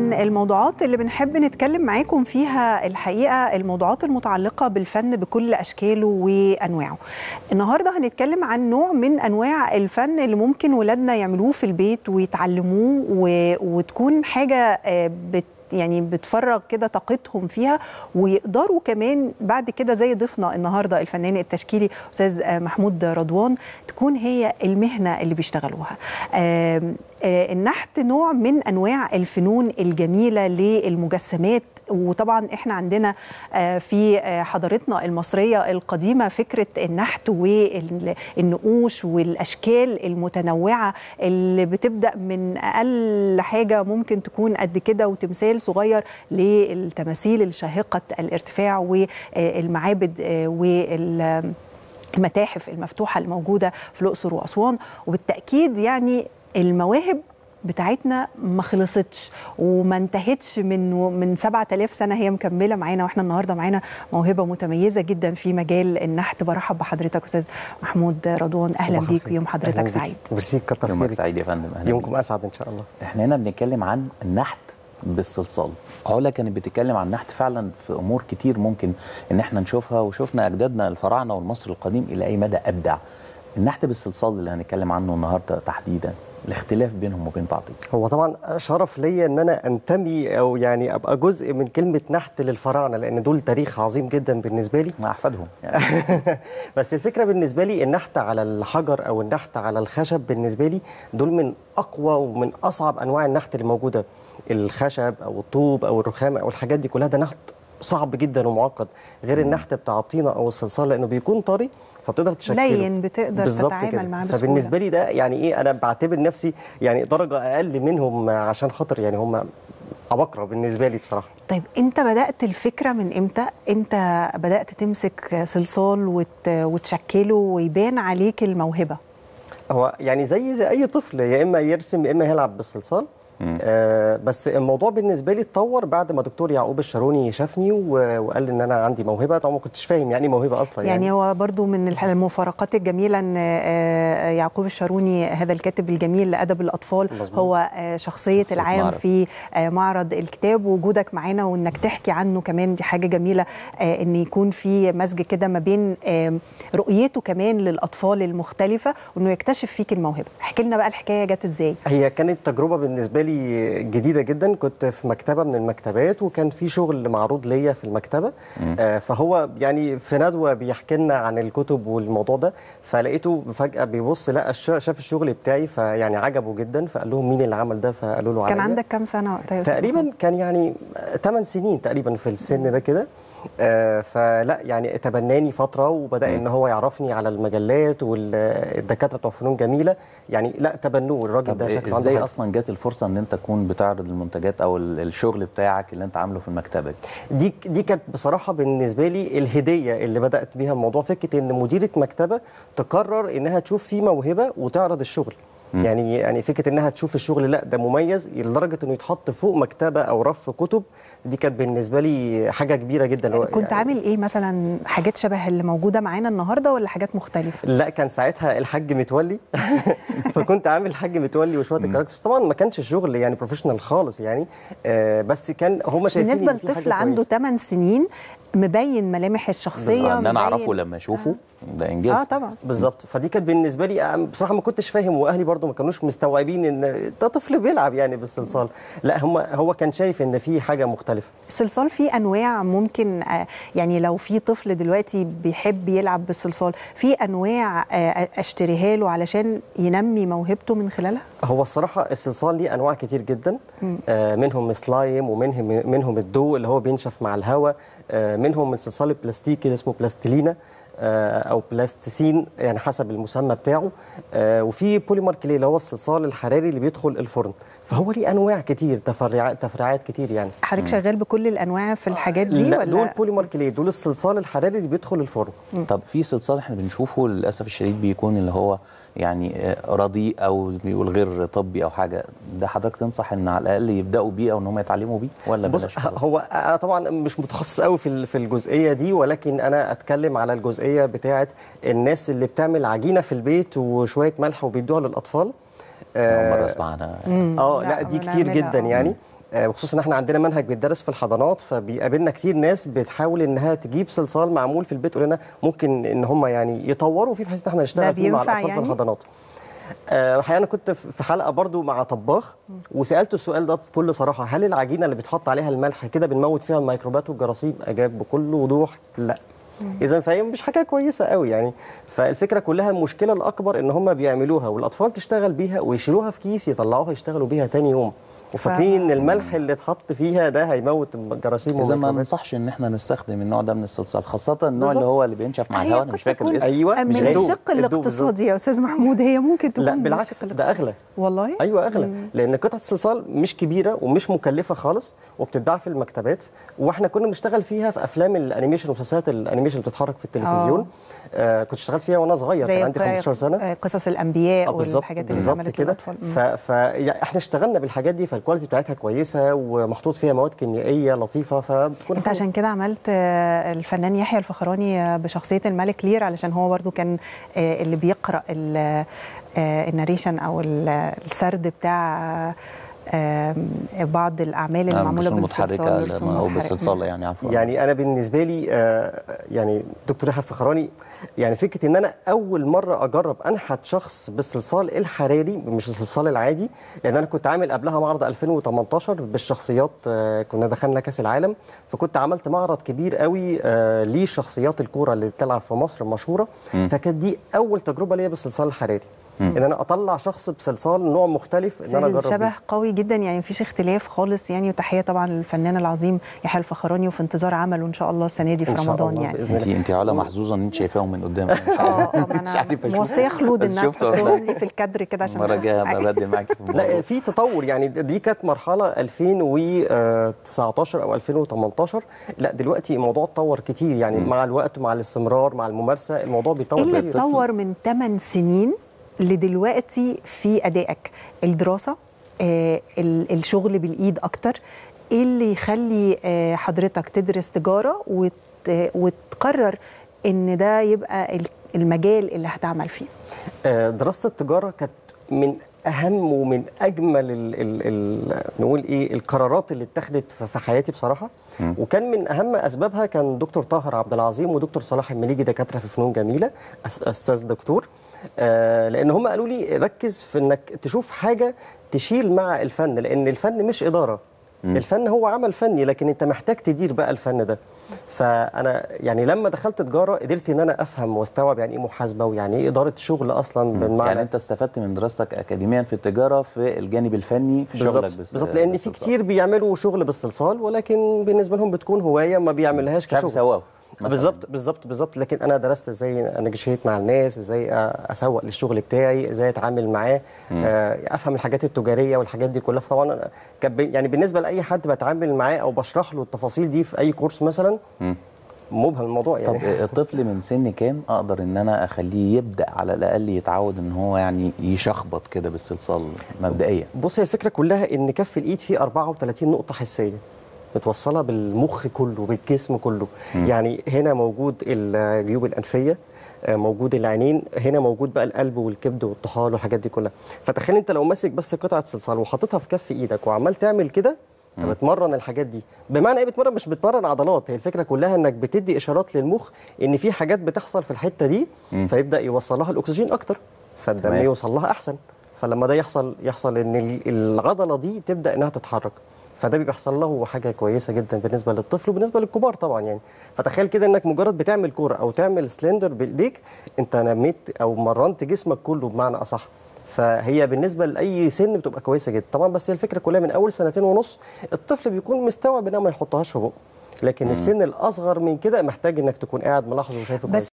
من الموضوعات اللي بنحب نتكلم معاكم فيها الحقيقه الموضوعات المتعلقه بالفن بكل اشكاله وانواعه. النهارده هنتكلم عن نوع من انواع الفن اللي ممكن ولادنا يعملوه في البيت ويتعلموه و... وتكون حاجه بت يعني بتفرغ كده طاقتهم فيها ويقدروا كمان بعد كده زي ضيفنا النهارده الفنان التشكيلي استاذ محمود رضوان تكون هي المهنه اللي بيشتغلوها. النحت نوع من انواع الفنون الجميله للمجسمات وطبعا احنا عندنا في حضارتنا المصريه القديمه فكره النحت والنقوش والاشكال المتنوعه اللي بتبدا من اقل حاجه ممكن تكون قد كده وتمثال صغير للتماثيل الشاهقه الارتفاع والمعابد وال المتاحف المفتوحه الموجوده في الاقصر واسوان وبالتاكيد يعني المواهب بتاعتنا ما خلصتش وما انتهتش من من 7000 سنه هي مكمله معانا واحنا النهارده معانا موهبه متميزه جدا في مجال النحت برحب بحضرتك استاذ محمود رضوان اهلا بيك ويوم حضرتك سعيد ميرسي كتر يومك سعيد يا فندم اهلا يومكم اسعد ان شاء الله احنا هنا بنتكلم عن النحت بالصلصال علا كانت بتتكلم عن النحت فعلا في امور كتير ممكن ان احنا نشوفها وشفنا اجدادنا الفراعنه والمصري القديم الى اي مدى ابدع النحت بالصلصال اللي هنتكلم عنه النهارده تحديدا الاختلاف بينهم وبين بعض هو طبعا شرف ليا ان انا انتمي او يعني ابقى جزء من كلمه نحت للفراعنه لان دول تاريخ عظيم جدا بالنسبه لي مع احفادهم يعني. بس الفكره بالنسبه لي النحت على الحجر او النحت على الخشب بالنسبه لي دول من اقوى ومن اصعب انواع النحت اللي موجوده الخشب او الطوب او الرخام او الحاجات دي كلها ده نحت صعب جدا ومعقد غير النحت بتاع الطينه او الصلصال لانه بيكون طري فبتقدر تشكله لين بتقدر تتعامل معاه بسهوله فبالنسبه لي ده يعني ايه انا بعتبر نفسي يعني درجه اقل منهم عشان خاطر يعني هم عبقره بالنسبه لي بصراحه طيب انت بدات الفكره من امتى امتى بدات تمسك صلصال وت... وتشكله ويبان عليك الموهبه هو يعني زي زي اي طفل يا اما يرسم يا اما يلعب بالصلصال آه بس الموضوع بالنسبه لي اتطور بعد ما دكتور يعقوب الشاروني شافني وقال لي ان انا عندي موهبه طبعا ما كنتش فاهم يعني موهبه اصلا يعني, يعني هو برضو من المفارقات الجميله ان يعقوب الشاروني هذا الكاتب الجميل لادب الاطفال مزبوط. هو شخصيه العام معرض. في معرض الكتاب ووجودك معانا وانك تحكي عنه كمان دي حاجه جميله ان يكون في مزج كده ما بين رؤيته كمان للاطفال المختلفه وانه يكتشف فيك الموهبه احكي لنا بقى الحكايه جت ازاي هي كانت تجربه بالنسبه لي لي جديده جدا كنت في مكتبه من المكتبات وكان في شغل معروض ليا في المكتبه آه فهو يعني في ندوه بيحكي لنا عن الكتب والموضوع ده فلقيته فجاه بيبص لقى شاف الشغل بتاعي فيعني عجبه جدا فقال لهم مين اللي عمل ده فقالوا له كان عندك كام سنه وقتها تقريبا كان يعني 8 سنين تقريبا في السن ده كده آه فلا يعني تبناني فتره وبدا ان هو يعرفني على المجلات والدكاتره بتوع فنون جميله يعني لا تبنوه الراجل ده شكله ازاي اصلا جات الفرصه ان انت تكون بتعرض المنتجات او الشغل بتاعك اللي انت عامله في المكتبه دي دي كانت بصراحه بالنسبه لي الهديه اللي بدات بيها الموضوع فكره ان مديره مكتبه تقرر انها تشوف فيه موهبه وتعرض الشغل يعني يعني فكره انها تشوف الشغل لا ده مميز لدرجه انه يتحط فوق مكتبه او رف كتب دي كانت بالنسبه لي حاجه كبيره جدا كنت يعني عامل ايه مثلا حاجات شبه اللي موجوده معانا النهارده ولا حاجات مختلفه لا كان ساعتها الحاج متولي فكنت عامل الحاج متولي وشويه الكاركترز طبعا ما كانش الشغل يعني بروفيشنال خالص يعني آه بس كان هم شايفين بالنسبه لطفل عنده 8 سنين مبين ملامح الشخصيه ان انا اعرفه لما اشوفه آه. ده انجاز اه طبعا بالظبط فدي كانت بالنسبه لي بصراحه ما كنتش فاهم واهلي برضو ما كانوش مستوعبين ان ده طفل بيلعب يعني بالصلصال لا هم هو كان شايف ان في حاجه مختلفه الصلصال فيه انواع ممكن يعني لو في طفل دلوقتي بيحب يلعب بالصلصال في انواع اشتريها له علشان ينمي موهبته من خلالها هو الصراحه الصلصال ليه انواع كتير جدا منهم سلايم ومنهم منهم الضوء اللي هو بينشف مع الهواء منهم من صلصال البلاستيكي اللي اسمه بلاستيلينا او بلاستيسين يعني حسب المسمى بتاعه وفي بوليمر كلي اللي هو الصلصال الحراري اللي بيدخل الفرن فهو ليه انواع كتير تفرعات تفريعات كتير يعني حضرتك شغال بكل الانواع في الحاجات دي لا ولا دول بوليمر كلي دول الصلصال الحراري اللي بيدخل الفرن طب في صلصال احنا بنشوفه للاسف الشديد بيكون اللي هو يعني رديء او بيقول غير طبي او حاجه ده حضرتك تنصح ان على الاقل يبداوا بيه او ان هم يتعلموا بيه ولا بص بلاش هو انا طبعا مش متخصص قوي في في الجزئيه دي ولكن انا اتكلم على الجزئيه بتاعه الناس اللي بتعمل عجينه في البيت وشويه ملح وبيدوها للاطفال اول مره اسمع عنها اه لا دي كتير جدا يعني آه، بخصوص ان احنا عندنا منهج بيدرس في الحضانات فبيقابلنا كتير ناس بتحاول انها تجيب صلصال معمول في البيت تقول لنا ممكن ان هم يعني يطوروا فيه بحيث ان احنا ده نشتغل فيه مع بينفع الاطفال يعني؟ في الحضانات آه، الحقيقه انا كنت في حلقه برضو مع طباخ وسالته السؤال ده بكل صراحه هل العجينه اللي بيتحط عليها الملح كده بنموت فيها الميكروبات والجراثيم اجاب بكل وضوح لا اذا فهي مش حاجه كويسه قوي يعني فالفكره كلها المشكله الاكبر ان هم بيعملوها والاطفال تشتغل بيها ويشيلوها في كيس يطلعوها يشتغلوا بيها تاني يوم وفاكرين ان الملح اللي اتحط فيها ده هيموت الجراثيم اذا ما والميكروبات ننصحش ان احنا نستخدم النوع ده من الصلصال خاصه النوع اللي بالظبط. هو اللي بينشف مع هي الهواء انا قد مش فاكر تكون الاسم ايوه من مش الدوب. الشق الدوب الاقتصادي يا استاذ محمود هي ممكن تكون لا من بالعكس الشق ده الاقتصادي. اغلى والله ايوه اغلى لان قطعه الصلصال مش كبيره ومش مكلفه خالص وبتتباع في المكتبات واحنا كنا بنشتغل فيها في افلام الانيميشن ومسلسلات الانيميشن اللي بتتحرك في التلفزيون آه كنت اشتغلت فيها وانا صغير كان عندي ق- 15 سنه آه، قصص الانبياء آه، بالظبط والحاجات اللي بالظبط اتعملت كده للاطفال مم. ف... ف... يعني احنا اشتغلنا بالحاجات دي فالكواليتي بتاعتها كويسه ومحطوط فيها مواد كيميائيه لطيفه فبتكون انت حلوة. عشان كده عملت آه، الفنان يحيى الفخراني آه، بشخصيه الملك لير علشان هو برضو كان آه، اللي بيقرا ال- آه، الناريشن او ال- السرد بتاع آه، آم، بعض الاعمال اللي آه، معموله بالرسوم بالصلصال المتحركه والرسوم او المتحركة. بالصلصال يعني عفوا يعني انا بالنسبه لي آه، يعني دكتور يحيى الفخراني يعني فكره ان انا اول مره اجرب انحت شخص بالصلصال الحراري مش الصلصال العادي لان انا كنت عامل قبلها معرض 2018 بالشخصيات آه، كنا دخلنا كاس العالم فكنت عملت معرض كبير قوي آه، لشخصيات الكوره اللي بتلعب في مصر المشهوره فكانت دي اول تجربه ليا بالصلصال الحراري ان انا اطلع شخص بصلصال نوع مختلف ان انا اجرب الشبه بيه. قوي جدا يعني مفيش اختلاف خالص يعني وتحيه طبعا للفنان العظيم يحيى الفخراني وفي انتظار عمله ان شاء الله السنه دي في إن شاء رمضان الله يعني بإذن انت انت علا محظوظه ان انت شايفاهم من قدام أنا مش اه عارف- اه ما مش انا عارف أشوف. موصيه خلود بس انها شفت والله. تحطهم لي في الكادر كده عشان المره الجايه أشوف هبقى حاجة. ابدل معاكي في الموضوع لا في تطور يعني دي كانت مرحله 2019 او 2018 لا دلوقتي الموضوع اتطور كتير يعني مع الوقت مع الاستمرار مع الممارسه الموضوع ايه بيتطور اللي كتير اتطور من 8 سنين لدلوقتي في ادائك الدراسه آه ال- الشغل بالايد اكتر ايه اللي يخلي آه حضرتك تدرس تجاره وت وتقرر ان ده يبقى ال- المجال اللي هتعمل فيه آه، دراسه التجاره كانت من اهم ومن اجمل ال ال ال نقول ايه القرارات اللي اتخذت في- في حياتي بصراحه وكان من اهم اسبابها كان دكتور طاهر عبد العظيم ودكتور صلاح المليجي دكاتره في فنون جميله أس- استاذ دكتور آه لان هم قالوا لي ركز في انك تشوف حاجه تشيل مع الفن لان الفن مش اداره الفن هو عمل فني لكن انت محتاج تدير بقى الفن ده فانا يعني لما دخلت تجاره قدرت ان انا افهم واستوعب يعني ايه محاسبه ويعني ايه اداره شغل اصلا بالمعنى يعني انت استفدت من دراستك اكاديميا في التجاره في الجانب الفني في بالظبط شغلك بس بالظبط لان في بالصلصال. كتير بيعملوا شغل بالصلصال ولكن بالنسبه لهم بتكون هوايه ما بيعملهاش مش عارف كشغل يسوقوا مثلاً. بالظبط بالظبط بالظبط لكن انا درست ازاي انجشيت مع الناس ازاي اسوق للشغل بتاعي ازاي اتعامل معاه آه، افهم الحاجات التجاريه والحاجات دي كلها فطبعا أنا كان بي- يعني بالنسبه لاي حد بتعامل معاه او بشرح له التفاصيل دي في اي كورس مثلا مبهم الموضوع طب يعني الطفل من سن كام اقدر ان انا اخليه يبدا على الاقل يتعود ان هو يعني يشخبط كده بالصلصال مبدئيا بص هي الفكره كلها ان كف الايد فيه 34 نقطه حسيه متوصله بالمخ كله بالجسم كله يعني هنا موجود الجيوب الانفيه آه، موجود العينين هنا موجود بقى القلب والكبد والطحال والحاجات دي كلها فتخيل انت لو ماسك بس قطعه صلصال وحاططها في كف ايدك وعمال تعمل كده انت بتمرن الحاجات دي بمعنى ايه بتمرن مش بتمرن عضلات هي الفكره كلها انك بتدي اشارات للمخ ان في حاجات بتحصل في الحته دي فيبدا يوصلها الاكسجين اكتر فالدم تمام. يوصل لها احسن فلما ده يحصل يحصل ان ال- العضله دي تبدا انها تتحرك فده بيحصل له حاجه كويسه جدا بالنسبه للطفل وبالنسبه للكبار طبعا يعني فتخيل كده انك مجرد بتعمل كوره او تعمل سلندر بايديك انت نميت او مرنت جسمك كله بمعنى اصح فهي بالنسبه لاي سن بتبقى كويسه جدا طبعا بس هي الفكره كلها من اول سنتين ونص الطفل بيكون مستوعب انه ما يحطهاش في بقه لكن السن الاصغر من كده محتاج انك تكون قاعد ملاحظه وشايفه بس كويس